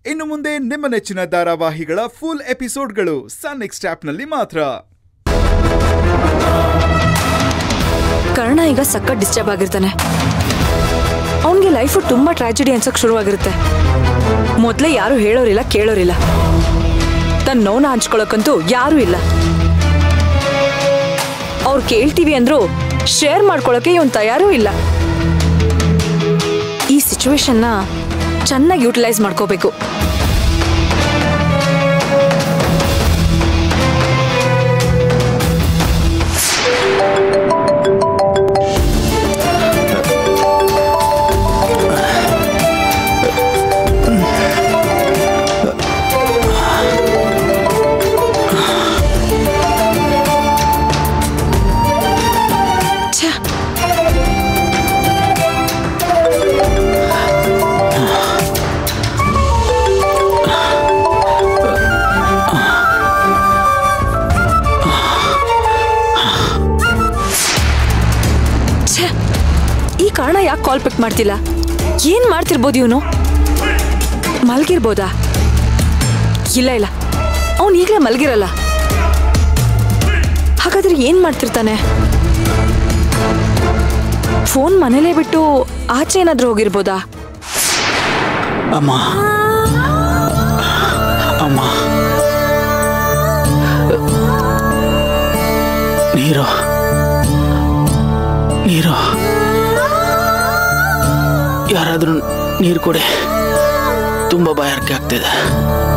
ಇನ್ನು ಮುಂದೆ ನಿಮ್ಮ ನೆಚ್ಚಿನ ಧಾರಾವಾಹಿಗಳ ಫುಲ್ ಎಪಿಸೋಡ್ಗಳು ಸನ್ ನೆಕ್ಸ್ಟ್ ಆಪ್ನಲ್ಲಿ ಮಾತ್ರ ಕರ್ಣ ಈಗ ಸಖತ್ ಡಿಸ್ಟರ್ಬ್ ಆಗಿರ್ತಾನೆ ಅವನಿಗೆ ಲೈಫು ತುಂಬಾ ಟ್ರಾಜಿಡಿ ಅನ್ಸಕ್ ಶುರುವಾಗಿರುತ್ತೆ ಮೊದಲೇ ಯಾರು ಹೇಳೋರಿಲ್ಲ ಕೇಳೋರಿಲ್ಲ ತನ್ನ ನೋವನ್ನ ಹಂಚ್ಕೊಳಕ್ಕಂತೂ ಯಾರೂ ಇಲ್ಲ ಅವ್ರು ಕೇಳ್ತೀವಿ ಅಂದ್ರು ಶೇರ್ ಮಾಡ್ಕೊಳಕ್ಕೆ ಇವನ್ ತಯಾರೂ ಇಲ್ಲ ಈ ಸಿಚುವೇಶನ್ನ ಚೆನ್ನಾಗಿ ಯೂಟಿಲೈಸ್ ಮಾಡ್ಕೋಬೇಕು ಛೆ, ಛೆ, ಈ ಕಾರಣ ಯಾಕೆ ಕಾಲ್ ಪಿಕ್ ಮಾಡ್ತಿಲ್ಲ ಏನ್ ಮಾಡ್ತಿರ್ಬೋದು ಇವನು ಮಲ್ಗಿರ್ಬೋದಾ ಇಲ್ಲ ಇಲ್ಲ ಅವನು ಈಗಲೇ ಮಲ್ಗಿರಲ್ಲ ಹಾಗಾದ್ರೆ ಏನ್ ಮಾಡ್ತಿರ್ತಾನೆ ಫೋನ್ ಮನೇಲೇ ಬಿಟ್ಟು ಆಚೆ ಏನಾದ್ರೂ ಹೋಗಿರ್ಬೋದಾ ಅಮ್ಮ ಅಮ್ಮ ನೀರು ನೀರು ಯಾರಾದ್ರೂ ನೀರು ಕೊಡಿ ತುಂಬ ಬಾಯಾರಿಕೆ ಆಗ್ತಿದೆ